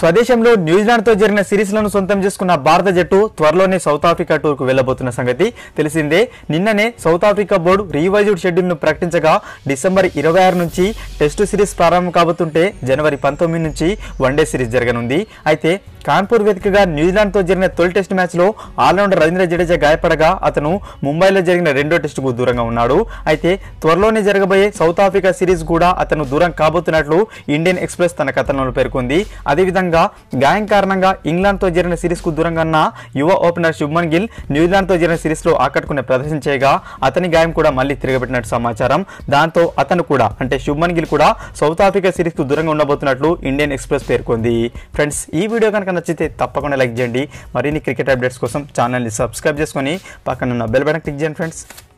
స్వదేశంలో న్యూజిలాండ్ తో జరిగిన సిరీస్లను సొంతం చేసుకున్న భారత జట్టు త్వరలోనే సౌత్ ఆఫ్రికా టూర్ కు వెళ్లబోతున్న సంగతి తెలిసిందే నిన్ననే South Africa board revised schedule ను ప్రకటించగా డిసెంబర్ ఇరవై ఆరు నుంచి టెస్టు సిరీస్ ప్రారంభం కాబోతుంటే జనవరి పంతొమ్మిది నుంచి వన్డే సిరీస్ జరగనుంది అయితే కాన్పూర్ వేదికగా న్యూజిలాండ్ తో జరిగిన తొలి టెస్ట్ మ్యాచ్ లో ఆల్రౌండర్ రవీంద్ర జడేజా గాయపడగా అతను ముంబైలో జరిగిన రెండో టెస్టుకు దూరంగా ఉన్నాడు అయితే త్వరలోనే జరగబోయే సౌత్ ఆఫ్రికా సిరీస్ కూడా అతను దూరం కాబోతున్నట్లు ఇండియన్ ఎక్స్ప్రెస్ తన కథనంలో పేర్కొంది అదేవిధంగా గాయం కారణంగా ఇంగ్లాండ్ తో జరిగిన సిరీస్ కు దూరంగా ఉన్న యువ ఓపెనర్ శుభ్మన్ గిల్ న్యూజిలాండ్ తో జరిగిన సిరీస్ లో ఆకట్టుకునే ప్రదర్శన చేయగా అతని గాయం కూడా మళ్ళీ తిరగబెట్టినట్టు సమాచారం దాంతో అతను కూడా అంటే శుభ్మన్ గిల్ కూడా సౌత్ ఆఫ్రికా సిరీస్ కు దూరంగా ఉండబోతున్నట్లు ఇండియన్ ఎక్స్ప్రెస్ పేర్కొంది ఫ్రెండ్స్ ఈ వీడియో కనుక నచ్చితే తప్పకుండా లైక్ చేయండి మరిన్ని క్రికెట్ అప్డేట్స్ కోసం ఛానల్ని సబ్స్క్రైబ్ చేసుకొని పక్కన ఉన్న బెల్ బటన్ క్లిక్ చేయండి ఫ్రెండ్స్